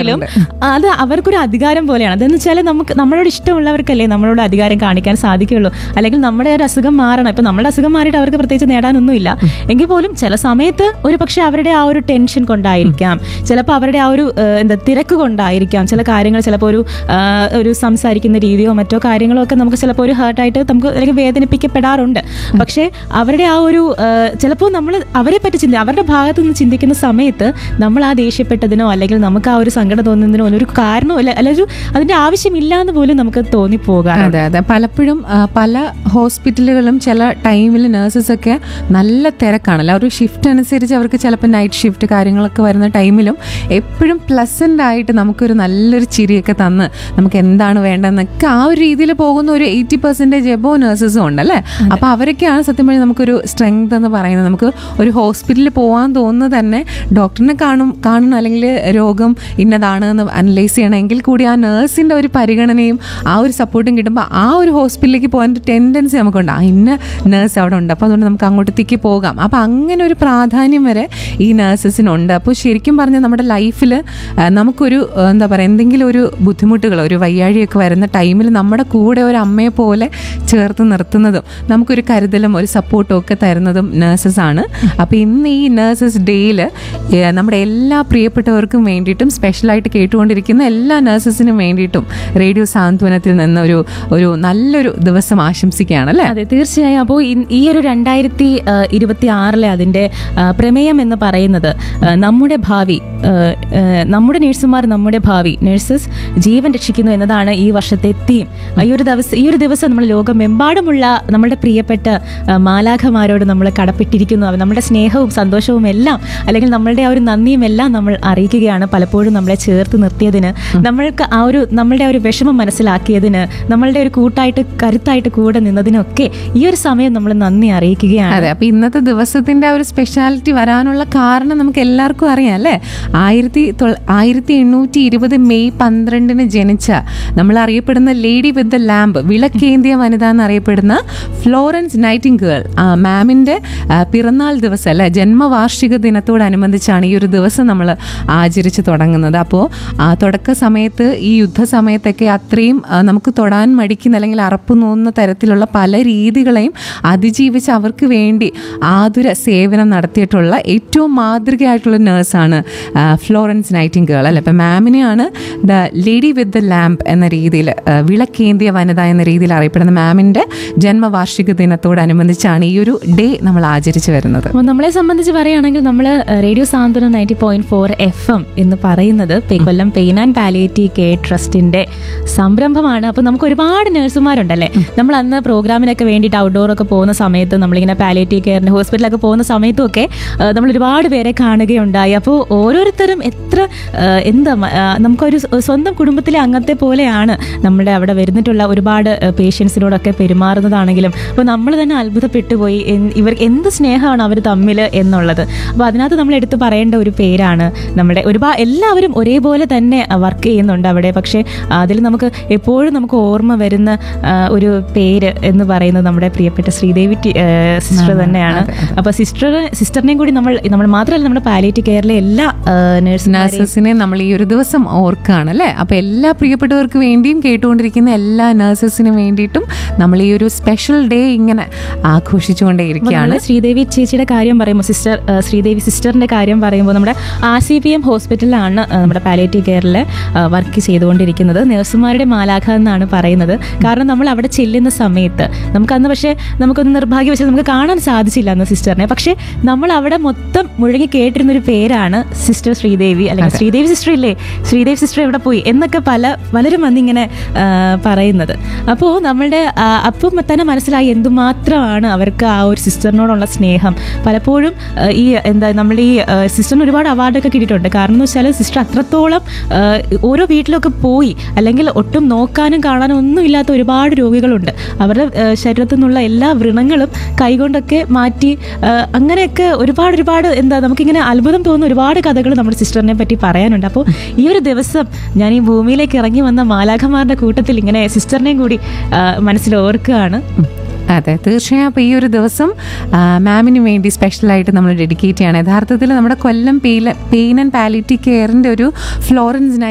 ആണെങ്കിലും അത് അവർക്കൊരു അധികാരം പോലെയാണ് അതെന്ന് വെച്ചാൽ നമുക്ക് നമ്മളോട് ഇഷ്ടമുള്ളവർക്കല്ലേ നമ്മളോട് അധികാരം കാണിക്കാൻ സാധിക്കുള്ളൂ അല്ലെങ്കിൽ നമ്മുടെ ഒരു അസുഖം മാറണം ഇപ്പൊ നമ്മുടെ അസുഖം മാറിയിട്ട് അവർക്ക് പ്രത്യേകിച്ച് നേടാനൊന്നുമില്ല എങ്കിൽ പോലും ചില സമയത്ത് ഒരു പക്ഷെ അവരുടെ ആ ഒരു ടെൻഷൻ കൊണ്ടായിരിക്കാം ചിലപ്പോൾ അവരുടെ ആ ഒരു ഏഹ്, എന്താ തിരക്ക് കൊണ്ടായിരിക്കാം ചില കാര്യങ്ങൾ ചിലപ്പോൾ ഒരു ആ, ഒരു സംസാരിക്കുന്ന രീതിയോ മറ്റോ കാര്യങ്ങളോ ഒക്കെ നമുക്ക് ചിലപ്പോൾ ഒരു ഹേർട്ടായിട്ട് നമുക്ക് അല്ലെങ്കിൽ വേദനിപ്പിക്കപ്പെടാറുണ്ട് പക്ഷേ അവരുടെ ആ ഒരു ചിലപ്പോൾ നമ്മൾ അവരെ പറ്റി ചിന്തി അവരുടെ ഭാഗത്ത് നിന്ന് ചിന്തിക്കുന്ന സമയത്ത് നമ്മൾ ആ ദേഷ്യപ്പെട്ടതിനോ അല്ലെങ്കിൽ നമുക്ക് ആ ഒരു സങ്കടം തോന്നുന്നതിനോ ഒരു കാരണമോ അല്ല അല്ലെങ്കിൽ ഒരു അതിന്റെ ആവശ്യമില്ല എന്ന് പോലും നമുക്ക് തോന്നിപ്പോകാറുണ്ട് അതെ അതെ പലപ്പോഴും ആ, പല ഹോസ്പിറ്റലുകളും ചില ടൈമിൽ നഴ്സസ് ഒക്കെ നല്ല തിരക്കാണല്ലോ ഒരു ഷിഫ്റ്റ് അനുസരിച്ച് അവർക്ക് ചിലപ്പോൾ നൈറ്റ് ഷിഫ്റ്റ് കാര്യങ്ങളൊക്കെ വരുന്ന ടൈമിലും എപ്പോഴും പ്ലസന്റ് ആയിട്ട് നമുക്കൊരു നല്ലൊരു ചിരിയൊക്കെ തന്ന് നമുക്ക് എന്താണ് വേണ്ടതെന്നൊക്കെ ആ ഒരു രീതിയിൽ പോകുന്ന ഒരു എയ്റ്റി പെർസെൻറ്റേജ് എബോ നഴ്സസും ഉണ്ടല്ലേ അപ്പോൾ അവരൊക്കെയാണ് സത്യം പറഞ്ഞാൽ നമുക്കൊരു സ്ട്രെങ്ത് എന്ന് പറയുന്നത് നമുക്ക് ഒരു ഹോസ്പിറ്റലിൽ പോകാൻ തോന്നുന്നത് തന്നെ ഡോക്ടറിനെ കാണും കാണണം അല്ലെങ്കിൽ രോഗം ഇന്നതാണ് എന്ന് അനലൈസ് ചെയ്യണമെങ്കിൽ കൂടി ആ നേഴ്സിൻ്റെ ഒരു പരിഗണനയും ആ ഒരു സപ്പോർട്ടും കിട്ടുമ്പോൾ ആ ഒരു ഹോസ്പിറ്റലിലേക്ക് പോകാൻ ഒരു ടെൻഡൻസി നമുക്കുണ്ട് ആ ഇന്ന നേഴ്സ് അവിടെ ഉണ്ട് അപ്പോൾ അതുകൊണ്ട് നമുക്ക് അങ്ങോട്ടത്തേക്ക് പോകാം അപ്പോൾ അങ്ങനെ ഒരു പ്രാധാന്യം വരെ ഈ നേഴ്സസിനുണ്ട് അപ്പോൾ ശരിക്കും പറഞ്ഞാൽ നമ്മുടെ ലൈഫിൽ നമുക്കൊരു ആ, എന്താ പറയുക എന്തെങ്കിലും ഒരു ബുദ്ധിമുട്ടുകൾ ഒരു വയ്യാഴിയൊക്കെ വരുന്ന ടൈമിൽ നമ്മുടെ കൂടെ ഒരു അമ്മയെ പോലെ ചേർത്ത് നിർത്തുന്നതും നമുക്കൊരു കരുതലും ഒരു സപ്പോർട്ടും ഒക്കെ തരുന്നതും നേഴ്സസ് ആണ് അപ്പോൾ ഇന്ന് ഈ നേഴ്സസ് ഡേയിൽ നമ്മുടെ എല്ലാ പ്രിയപ്പെട്ടവർക്കും വേണ്ടിയിട്ടും സ്പെഷ്യലായിട്ട് കേട്ടുകൊണ്ടിരിക്കുന്ന എല്ലാ നേഴ്സസിനും വേണ്ടിയിട്ടും റേഡിയോ സാന്ത്വനത്തിൽ നിന്ന് ഒരു ഒരു നല്ലൊരു ദിവസം ആശംസിക്കുകയാണ് അല്ലേ അതെ തീർച്ചയായും അപ്പോൾ ഈ ഒരു രണ്ടായിരത്തി ഇരുപത്തി ആറിലെ അതിൻ്റെ ആ, പ്രമേയം എന്ന് പറയുന്നത് ആ, നമ്മുടെ ഭാവി ആ, ആ, നമ്മുടെ നഴ്സുമാർ നമ്മുടെ ഭാവി നഴ്സസ് ജീവൻ രക്ഷിക്കുന്നു എന്നതാണ് ഈ വർഷത്തെ തീം ഈ ഒരു ദിവസം ഈ ഒരു ദിവസം നമ്മൾ ലോകമെമ്പാടുമുള്ള നമ്മുടെ പ്രിയപ്പെട്ട ആ, മാലാഖമാരോട് നമ്മൾ കടപ്പെട്ടിരിക്കുന്നു അവർ നമ്മുടെ സ്നേഹവും സന്തോഷവും എല്ലാം അല്ലെങ്കിൽ നമ്മളുടെ ആ ഒരു നന്ദിയും എല്ലാം നമ്മൾ അറിയിക്കുകയാണ് പലപ്പോഴും നമ്മളെ ചേർത്ത് നിർത്തിയതിന് നമ്മൾക്ക് ആ ഒരു നമ്മളുടെ ആ ഒരു വിഷമം മനസ്സിലാക്കിയതിന് നമ്മളുടെ ഒരു കൂട്ടായിട്ട് കരുത്തായിട്ട് കൂടെ നിന്നതിനൊക്കെ ഈ ഒരു സമയം നമ്മൾ നന്ദി അറിയിക്കുകയാണ് അതെ അപ്പൊ ഇന്നത്തെ ദിവസത്തിന്റെ ആ ഒരു സ്പെഷ്യാലിറ്റി വരാനുള്ള കാരണം നമുക്ക് എല്ലാവർക്കും അറിയാം അല്ലേ ആയിരത്തി തൊൾ- ആയിരത്തി എണ്ണൂറ്റി ഇരുപത് മെയ് പന്ത്രണ്ടിന് ജനിച്ച നമ്മൾ അറിയപ്പെടുന്ന ലേഡി വിത്ത് ദ ലാമ്പ് വിളക്കേന്തിയ വനിത എന്നറിയപ്പെടുന്ന ഫ്ലോറൻസ് നൈറ്റിംഗേൾ മാമിന്റെ ആ, പിറന്നാൾ ദിവസം അല്ലെ ജന്മവാർഷിക ദിനത്തോടനുബന്ധിച്ചാണ് ഈ ഒരു ദിവസം നമ്മൾ ആചരിച്ച് തുടങ്ങുന്നത് അപ്പോൾ ആ തുടക്ക സമയത്ത് ഈ യുദ്ധ സമയത്തൊക്കെ അത്രയും ആ, നമുക്ക് തൊടാൻ മടിക്കുന്ന അല്ലെങ്കിൽ അറപ്പ് തോന്നുന്ന തരത്തിലുള്ള പല രീതികളെയും അതിജീവിച്ച് അവർക്ക് വേണ്ടി ആതുര സേവനം നടത്തിയിട്ടുള്ള ഏറ്റവും മാതൃകയായിട്ടുള്ള നേഴ്സാണ് ഫ്ലോറൻസ് നൈറ്റിംഗേൾ അല്ലെ അപ്പം മാമിനെയാണ് the lady with the lamp എന്ന രീതിയിൽ വിളക്കേന്തിയ വനിത എന്ന രീതിയിൽ അറിയപ്പെടുന്ന മാമിൻ്റെ ജന്മവാർഷിക ദിനത്തോടനുബന്ധിച്ചാണ് ഈ ഒരു ഡേ നമ്മൾ ആചരിച്ചു വരുന്നത് അപ്പോൾ നമ്മളെ സംബന്ധിച്ച് പറയുകയാണെങ്കിൽ നമ്മൾ radio Santhwanam ninety point four F M എന്ന് പറയുന്നത് പെ- Kollam pain and palliative care ട്രസ്റ്റിന്റെ സംരംഭമാണ് അപ്പോൾ നമുക്ക് ഒരുപാട് നഴ്സുമാരുണ്ടല്ലേ നമ്മൾ അന്ന് പ്രോഗ്രാമിനൊക്കെ വേണ്ടിയിട്ട് ഔട്ട്ഡോർ ഒക്കെ പോകുന്ന സമയത്ത് നമ്മളിങ്ങനെ പാലിയേറ്റീവ് കെയറിന്റെ ഹോസ്പിറ്റലൊക്കെ പോകുന്ന സമയത്തും ഒക്കെ ആ, നമ്മൾ ഒരുപാട് പേരെ കാണുകയുണ്ടായി അപ്പോൾ ഓരോരുത്തരും എത്ര ആ, എന്താ മ- ആ, നമുക്കൊരു സ്വ- സ്വന്തം കുടുംബത്തിലെ അംഗത്തെ പോലെയാണ് നമ്മുടെ അവിടെ വരുന്നിട്ടുള്ള ഒരുപാട് പേഷ്യൻസിനോടൊക്കെ പെരുമാറുന്നതാണെങ്കിലും അപ്പോൾ നമ്മൾ തന്നെ അത്ഭുതപ്പെട്ടു പോയി എൻ- ഇവർ എന്ത് സ്നേഹമാണ് അവർ തമ്മിൽ എന്നുള്ളത് അപ്പോൾ അതിനകത്ത് നമ്മൾ എടുത്തു പറയേണ്ട ഒരു പേരാണ് നമ്മുടെ ഒരുപാട് എല്ലാവരും ഒരേപോലെ തന്നെ വർക്ക് ചെയ്യുന്നുണ്ട് അവിടെ പക്ഷേ അതിൽ നമുക്ക് എപ്പോഴും നമുക്ക് ഓർമ്മ വരുന്ന ആ, ഒരു പേര് എന്ന് പറയുന്നത് നമ്മുടെ പ്രിയപ്പെട്ട ശ്രീദേവി സിസ്റ്റർ തന്നെയാണ് അപ്പോൾ സിസ്റ്റർ സിസ്റ്ററിനെയും കൂടി നമ്മൾ നമ്മൾ മാത്രമല്ല നമ്മുടെ പാലിയേറ്റീവ് കെയറിലെ എല്ലാ നഴ്സിനേഴ്സും നഴ്സസിനെ നമ്മൾ ഈ ഒരു ദിവസം ഓർക്കുകയാണ് അല്ലേ അപ്പൊ എല്ലാ പ്രിയപ്പെട്ടവർക്ക് വേണ്ടിയും കേട്ടുകൊണ്ടിരിക്കുന്ന എല്ലാ നഴ്സസിനും വേണ്ടിയിട്ടും നമ്മൾ ഈ ഒരു സ്പെഷ്യൽ ഡേ ഇങ്ങനെ ആഘോഷിച്ചുകൊണ്ടേയിരിക്കുകയാണ് നമ്മള് ശ്രീദേവി ചേച്ചിയുടെ കാര്യം പറയുമ്പോൾ സിസ്റ്റർ ആ, ശ്രീദേവി സിസ്റ്ററിന്റെ കാര്യം പറയുമ്പോൾ നമ്മുടെ ആർ സി പി എം ഹോസ്പിറ്റലിലാണ് ആ, നമ്മുടെ പാലിയേറ്റീവ് കെയറിൽ വർക്ക് ചെയ്തുകൊണ്ടിരിക്കുന്നത് നഴ്സുമാരുടെ മാലാഖ എന്നാണ് പറയുന്നത് കാരണം നമ്മൾ അവിടെ ചെല്ലുന്ന സമയത്ത് നമുക്ക് അന്ന് പക്ഷേ നമുക്കൊന്ന് നിർഭാഗ്യവശാൽ നമുക്ക് കാണാൻ സാധിച്ചില്ല അന്ന് സിസ്റ്ററിനെ പക്ഷേ നമ്മൾ അവിടെ മൊത്തം മുഴങ്ങി കേട്ടിരുന്ന ഒരു പേരാണ് സിസ്റ്റർ ശ്രീദേവി അല്ലെങ്കിൽ ശ്രീദേവി സിസ്റ്റർ ഇല്ലേ ശ്രീദേവി സിസ്റ്റർ എവിടെ പോയി എന്നൊക്കെ പല പലരും വന്നിങ്ങനെ ആ, പറയുന്നത് അപ്പോൾ നമ്മളുടെ ആ, അപ്പം തന്നെ മനസ്സിലായി എന്തുമാത്രമാണ് അവർക്ക് ആ ഒരു സിസ്റ്ററിനോടുള്ള സ്നേഹം പലപ്പോഴും ആ, ഈ എന്താ നമ്മുടെ ഈ ആ, സിസ്റ്ററിന് ഒരുപാട് അവാർഡൊക്കെ കിട്ടിയിട്ടുണ്ട് കാരണം എന്ന് വെച്ചാൽ സിസ്റ്റർ അത്രത്തോളം ആ, ഓരോ വീട്ടിലൊക്കെ പോയി അല്ലെങ്കിൽ ഒട്ടും നോക്കാനും കാണാനും ഒന്നും ഇല്ലാത്ത ഒരുപാട് രോഗികളുണ്ട് അവരുടെ ആ, ശരീരത്തിൽ നിന്നുള്ള എല്ലാ വ്രണങ്ങളും കൈകൊണ്ടൊക്കെ മാറ്റി ആ, അങ്ങനെയൊക്കെ ഒരുപാട് ഒരുപാട് എന്താ നമുക്കിങ്ങനെ അത്ഭുതം തോന്നുന്ന ഒരുപാട് കഥകൾ നമ്മുടെ സിസ്റ്ററിനെ പറ്റി പറയാനുണ്ട് അപ്പോൾ ഈ ഒരു ദിവസം ഞാൻ ഈ ഭൂമിയിലേക്ക് ഇറങ്ങി വന്ന മാലാഖമാരുടെ കൂട്ടത്തിൽ ഇങ്ങനെ സിസ്റ്ററിനെയും കൂടി ആ, മനസ്സിൽ ഓർക്കുകയാണ് അതെ തീർച്ചയായും അപ്പോൾ ഈ ഒരു ദിവസം ആ, മാമിന് വേണ്ടി സ്പെഷ്യലായിട്ട് നമ്മൾ ഡെഡിക്കേറ്റ് ചെയ്യണം യഥാർത്ഥത്തിൽ നമ്മുടെ Kollam pain pain and palliative കെയറിൻ്റെ ഒരു ഫ്ലോറൻസ്